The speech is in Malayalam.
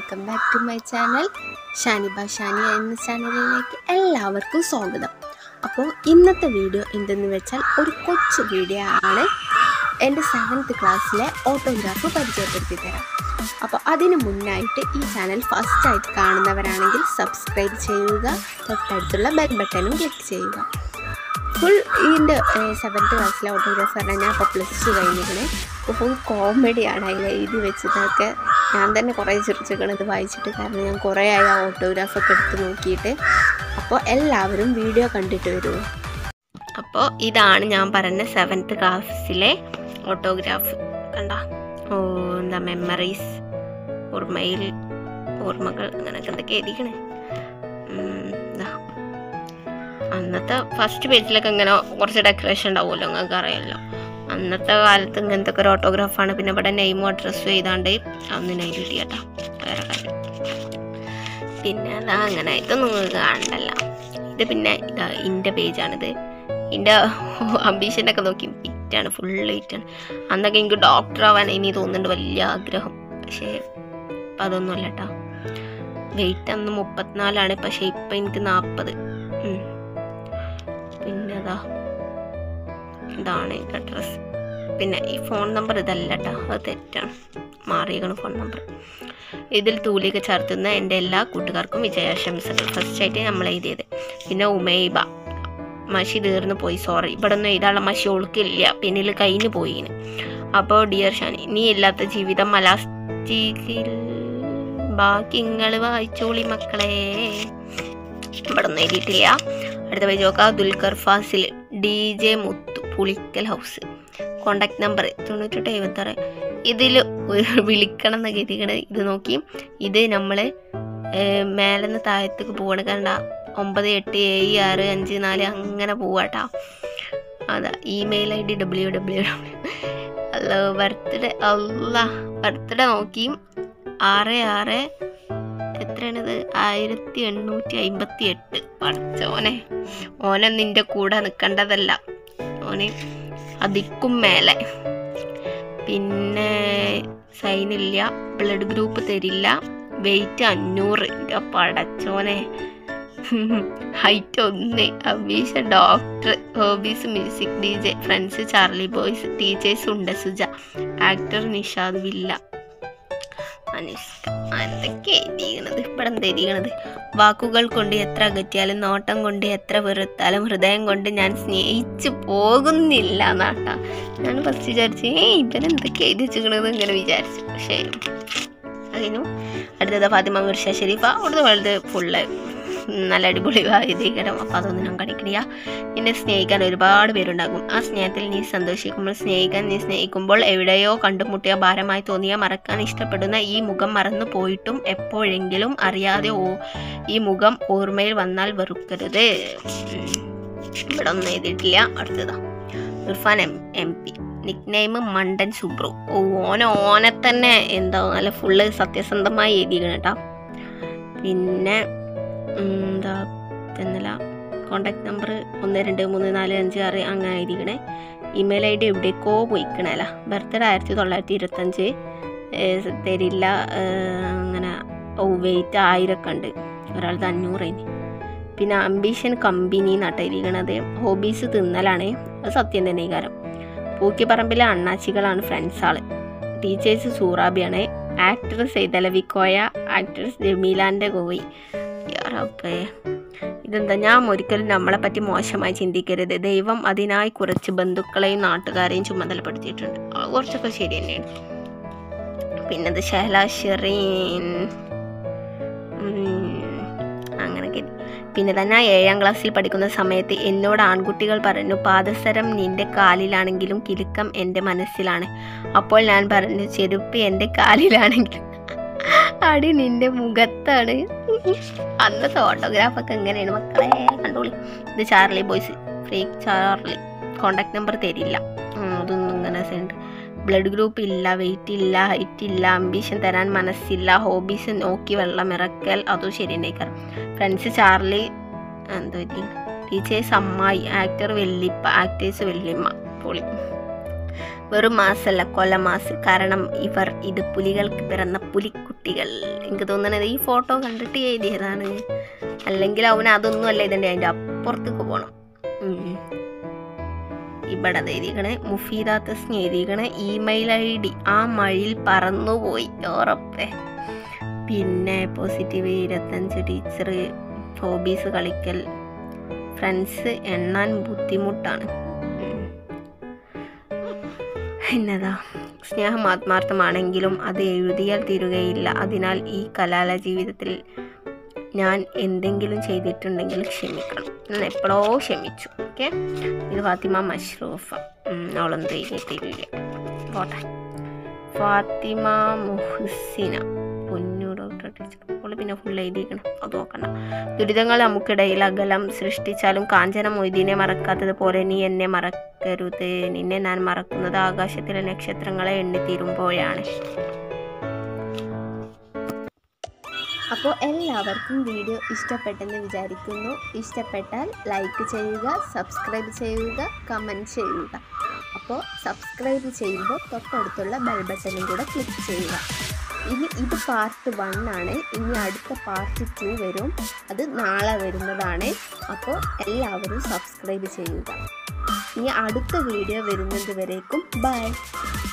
Welcome back to my channel Shaniba Shani എന്ന ചാനലിലേക്ക് എല്ലാവർക്കും സ്വാഗതം അപ്പോൾ ഇന്നത്തെ വീഡിയോ എന്തെന്ന് വെച്ചാൽ ഒരു കൊച്ചു വീഡിയോ ആണ് എൻ്റെ സെവൻത്ത് ക്ലാസ്സിലെ ഓട്ടോഗ്രാഫ് പരിചയപ്പെടുത്തി തരാം അപ്പോൾ അതിന് മുന്നായിട്ട് ഈ ചാനൽ ഫസ്റ്റ് ആയിട്ട് കാണുന്നവരാണെങ്കിൽ സബ്സ്ക്രൈബ് ചെയ്യുക തൊട്ടടുത്തുള്ള ബെൽ ബട്ടണും ക്ലിക്ക് ചെയ്യുക ഫുൾ ഇതിൻ്റെ സെവൻത്ത് ക്ലാസ്സിലെ ഓട്ടോഗ്രാഫ് പറഞ്ഞാൽ ഞാൻ അപ്പോൾ പ്ലസ് ടു കഴിഞ്ഞിരിക്കണേ അപ്പോൾ ഫുൾ കോമഡിയാണ് അതിൽ എഴുതി വെച്ചതൊക്കെ ഞാൻ തന്നെ കുറേ ചിരിച്ചിരിക്കണം ഇത് വായിച്ചിട്ട് കാരണം ഞാൻ കുറേ ആയി ആ ഓട്ടോഗ്രാഫൊക്കെ എടുത്ത് നോക്കിയിട്ട് അപ്പോൾ എല്ലാവരും വീഡിയോ കണ്ടിട്ട് വരുമോ അപ്പോൾ ഇതാണ് ഞാൻ പറഞ്ഞ സെവൻത്ത് ക്ലാസ്സിലെ ഓട്ടോഗ്രാഫ് കണ്ട ഓ എന്താ മെമ്മറീസ് ഓർമ്മയിൽ ഓർമ്മകൾ അങ്ങനെയൊക്കെ എന്തൊക്കെ എഴുതിക്കണേ ഉം, ദാ. അന്നത്തെ ഫസ്റ്റ് പേജിലൊക്കെ ഇങ്ങനെ കുറച്ച് ഡെക്കറേഷൻ ഉണ്ടാവുമല്ലോ നിങ്ങൾക്ക് അറിയാമല്ലോ അന്നത്തെ കാലത്ത് ഇങ്ങനത്തെ ഒക്കെ ഒരു ഓട്ടോഗ്രാഫാണ് പിന്നെ ഇവിടെ നെയിമും അഡ്രസ്സും എഴുതാണ്ട് അന്ന് നൈറ്റ് കിട്ടിയട്ടാ വേറെ കാര്യം പിന്നെ അതാ അങ്ങനെ ഇതൊന്നും നിങ്ങൾക്ക് കാണണ്ടല്ല ഇത് പിന്നെ ഇതാ ഇൻ്റെ പേജാണിത് എൻ്റെ അംബീഷനൊക്കെ നോക്കി ഫിറ്റാണ് ഫുള്ള് ഫിറ്റാണ് അന്നൊക്കെ എനിക്ക് ഡോക്ടർ ആവാൻ ഇനി തോന്നുന്നുണ്ട് വലിയ ആഗ്രഹം പക്ഷേ ഇപ്പം അതൊന്നും അല്ല കേട്ടോ വെയിറ്റ് അന്ന് മുപ്പത്തിനാലാണ് പക്ഷേ ഇപ്പം എനിക്ക് നാൽപ്പത് പിന്നെ അതാ ഇതാണ് എൻ്റെ അഡ്രസ്സ് പിന്നെ ഈ ഫോൺ നമ്പർ ഇതല്ല കേട്ടോ അത് തെറ്റാണ് മാറിയേക്കണം ഫോൺ നമ്പർ ഇതിൽ തൂലിക ചേർത്തുന്ന എൻ്റെ എല്ലാ കൂട്ടുകാർക്കും വിജയാശംസകൾ ഫസ്റ്റ് ആയിട്ട് നമ്മൾ എഴുതിയത് പിന്നെ ഉമൈബ മഷി തീർന്നു പോയി സോറി ഇവിടെ ഒന്നും എഴുതാനുള്ള മഷി ഒളുക്കില്ല പിന്നിൽ കഴിഞ്ഞു പോയിന് അപ്പോൾ ഡിയർ ഷാനി നീ ഇല്ലാത്ത ജീവിതം മലാസ്റ്റിക്കിൽ ബാക്കി നിങ്ങൾ വായിച്ചോളി മക്കളെ ഇവിടെ ഒന്നും എഴുതിയിട്ടില്ല അടുത്ത പേജ് നോക്കാം Dulquer Fazil D J Muthu Pulikkal house contact number തൊണ്ണൂറ്റെട്ട് എഴുപത്താറ് ഇതിൽ വിളിക്കണം എന്നൊക്കെ എഴുതിക്കണത് ഇത് നോക്കി ഇത് നമ്മൾ മേലെന്ന് താഴത്തേക്ക് പോവാണ് കണ്ട ഒമ്പത് എട്ട് ഏഴ് ആറ് അഞ്ച് നാല് അങ്ങനെ പോവാട്ടാ അതാ email I D W W W അല്ല ബർത്ത്ഡേ അല്ല ബർത്ത്ഡേ നോക്കി ആറ് ആറ് എത്രയാണിത് ആയിരത്തി എണ്ണൂറ്റി അമ്പത്തി എട്ട് പഠിച്ചോനെ ഓനെ നിന്റെ കൂടെ നിൽക്കേണ്ടതല്ല ഓന് അതിക്കും മേലെ പിന്നെ സൈനില്ല ബ്ലഡ് ഗ്രൂപ്പ് തരില്ല വെയിറ്റ് അഞ്ഞൂറ് എൻ്റെ പടച്ചോനെ ഹൈറ്റ് ഒന്ന് Abisha doctor hobbies music D J friends Charlie boys teachers ഉണ്ട് സുജ ആക്ടർ നിഷാദ് വില്ല അനുഷ്ക എന്തൊക്കെ എഴുതിയിരിക്കണത് ഇവിടെ എന്താ എഴുതിയിരിക്കണത് വാക്കുകൾ കൊണ്ട് എത്ര അകറ്റിയാലും നോട്ടം കൊണ്ട് എത്ര വെറുത്താലും ഹൃദയം കൊണ്ട് ഞാൻ സ്നേഹിച്ചു പോകുന്നില്ല എന്നാട്ടാ ഞാൻ ഫസ്റ്റ് വിചാരിച്ചു ഏ ഇവരെന്തൊക്കെ എഴുതി വെച്ചിരിക്കണത് ഇങ്ങനെ വിചാരിച്ചു പക്ഷേ അതിനും അടുത്തത് ഫാത്തിമ മിർഷ ഷെരീഫ അവിടുത്തെ വലുത് ഫുള്ള് നല്ല അടിപൊളി എഴുതിക്കണം അപ്പം അതൊന്നും ഞാൻ കാണിക്കണില്ല നിന്നെ സ്നേഹിക്കാൻ ഒരുപാട് പേരുണ്ടാകും ആ സ്നേഹത്തിൽ നീ സന്തോഷിക്കുമ്പോൾ സ്നേഹിക്കാൻ നീ സ്നേഹിക്കുമ്പോൾ എവിടെയോ കണ്ടുമുട്ടിയ ഭാരമായി തോന്നിയ മറക്കാൻ ഇഷ്ടപ്പെടുന്ന ഈ മുഖം മറന്നു പോയിട്ടും എപ്പോഴെങ്കിലും അറിയാതെ ഓ ഈ മുഖം ഓർമ്മയിൽ വന്നാൽ വെറുക്കരുത് ഉം. ഇവിടെ ഒന്നും എഴുതിയിട്ടില്ല അടുത്തതാ Irfan M M P nick name മണ്ടൻ സുബ്രു ഓ ഓന ഓനെ തന്നെ എന്താ നല്ല ഫുള്ള് സത്യസന്ധമായി എഴുതിക്കണം കേട്ടോ പിന്നെ ഉം, എന്താ എന്നല്ല കോണ്ടാക്ട് നമ്പർ ഒന്ന് രണ്ട് മൂന്ന് നാല് അഞ്ച് ആറ് അങ്ങനെ എഴുതിക്കണേ ഇമെയിൽ ഐ ഡി എവിടേക്കോ പോയിക്കണല്ല ബർത്ത്ഡേ ആയിരത്തി തൊള്ളായിരത്തി ഇരുപത്തഞ്ച് ഏഹ് തരില്ല ഏഹ് അങ്ങനെ ഓ വെയിറ്റ് ആയിരമൊക്കെ ഉണ്ട് ഒരാളത് അഞ്ഞൂറിന് പിന്നെ അംബീഷൻ കമ്പനി എന്നാട്ടോ എഴുതിക്കണത് ഹോബീസ് തിന്നലാണ് അത് സത്യം തന്നെ ഈ കാരം പൂക്കിപ്പറമ്പിലെ അണ്ണാച്ചികളാണ് ഫ്രണ്ട്സ് ആള് ടീച്ചേഴ്സ് സൂറാബിയാണ് ആക്ടർ സൈതലവിക്കോയ ആക്ട്രസ് ജമീലാൻ്റെ കോയി യാറപ്പേ ഇതെന്താ ഞാൻ ഒരിക്കലും നമ്മളെ പറ്റി മോശമായി ചിന്തിക്കരുത് ദൈവം അതിനായി കുറച്ച് ബന്ധുക്കളെയും നാട്ടുകാരെയും ചുമതലപ്പെടുത്തിയിട്ടുണ്ട് അത് കുറച്ചൊക്കെ ശരി തന്നെയാണ് പിന്നത് ഷഹല ഷെറീൻ അങ്ങനെയൊക്കെ പിന്നെ തന്നെ ഏഴാം ക്ലാസ്സിൽ പഠിക്കുന്ന സമയത്ത് എന്നോട് ആൺകുട്ടികൾ പറഞ്ഞു പാദസരം നിന്റെ കാലിലാണെങ്കിലും കിലുക്കം എൻ്റെ മനസ്സിലാണ് അപ്പോൾ ഞാൻ പറഞ്ഞു ചെരുപ്പ് എൻ്റെ കാലിലാണെങ്കിലും അടി നിന്റെ മുഖത്താണ് അന്നത്തെ ഓട്ടോഗ്രാഫൊക്കെ എങ്ങനെയാണ് മക്കളെ കണ്ടോളി ഇത് Charlie boys free Charlie contact number തരില്ല ഉം, അതൊന്നും ഇങ്ങനെ ഉണ്ട് ബ്ലഡ് ഗ്രൂപ്പ് ഇല്ല വെയിറ്റ് ഇല്ല ഹൈറ്റ് ഇല്ല അംബീഷൻ തരാൻ മനസ്സില്ല ഹോബീസ് നോക്കി വെള്ളം ഇറക്കൽ അതും ശരി തന്നെയാക്കാം ഫ്രണ്ട്സ് ചാർലി എന്തോ ടീച്ചേഴ്സ് അമ്മായി ആക്ടർ വെല്ലിപ്പ ആക്ടേഴ്സ് വെല്ലിമ്മ പൊളി വെറും മാസല്ല കൊലമാസ് കാരണം ഇവർ ഇത് പുലികൾക്ക് പിറന്ന പുലിക്കുട്ടി കുട്ടികൾ എനിക്ക് തോന്നുന്നത് ഈ ഫോട്ടോ കണ്ടിട്ട് എഴുതിയതാണ് അല്ലെങ്കിൽ അവൻ അതൊന്നും അല്ല ഇതിൻ്റെ അതിൻ്റെ അപ്പുറത്തേക്ക് പോകണം ഉം. ഇവിടെ അത് എഴുതിക്കണേ മുഫീദ തസ്നി എഴുതിക്കണേ ഇമെയിൽ ഐ ഡി ആ മഴയിൽ പറന്നുപോയി ഉറപ്പേ പിന്നെ പോസിറ്റീവ് ഇരുപത്തഞ്ച് ടീച്ചർ ഹോബീസ് കളിക്കൽ ഫ്രണ്ട്സ് എണ്ണാൻ ബുദ്ധിമുട്ടാണ് ഉം. എന്നതാ സ്നേഹം ആത്മാർത്ഥമാണെങ്കിലും അത് എഴുതിയാൽ തീരുകയില്ല അതിനാൽ ഈ കലാല ജീവിതത്തിൽ ഞാൻ എന്തെങ്കിലും ചെയ്തിട്ടുണ്ടെങ്കിൽ ക്ഷമിക്കണം ഞാൻ എപ്പോഴോ ക്ഷമിച്ചു ഓക്കെ ഇത് ഫാത്തിമ മഷ്റൂഫ ഉം, അവളൊന്നും എഴുതിയിട്ടില്ല പോട്ടെ ഫാത്തിമ മുഹസിന പൊന്നു ഡോക്ടർ ടീച്ചർ അവള് പിന്നെ ഫുൾ എഴുതിയിരിക്കണം അത് നോക്കണ്ട ദുരിതങ്ങൾ നമുക്കിടയിൽ അകലം സൃഷ്ടിച്ചാലും കാഞ്ചന മൊയ്തീനെ മറക്കാത്തത് പോലെ നീ എന്നെ മറക്കരുത് നിന്നെ ഞാൻ മറക്കുന്നത് ആകാശത്തിലെ നക്ഷത്രങ്ങളെ എണ്ണിത്തീരുമ്പോഴാണ് അപ്പോൾ എല്ലാവർക്കും വീഡിയോ ഇഷ്ടപ്പെട്ടെന്ന് വിചാരിക്കുന്നു ഇഷ്ടപ്പെട്ടാൽ ലൈക്ക് ചെയ്യുക സബ്സ്ക്രൈബ് ചെയ്യുക കമൻറ്റ് ചെയ്യുക അപ്പോൾ സബ്സ്ക്രൈബ് ചെയ്യുമ്പോൾ തൊട്ടടുത്തുള്ള ബെൽ ബട്ടണും കൂടെ ക്ലിക്ക് ചെയ്യുക ഇനി ഇത് പാർട്ട് വൺ ആണ് ഇനി അടുത്ത പാർട്ട് ടു വരും അത് നാളെ വരുന്നതാണ് അപ്പോൾ എല്ലാവരും സബ്സ്ക്രൈബ് ചെയ്യുക ഇനി അടുത്ത വീഡിയോ വരുന്നത് വരേക്കും ബൈ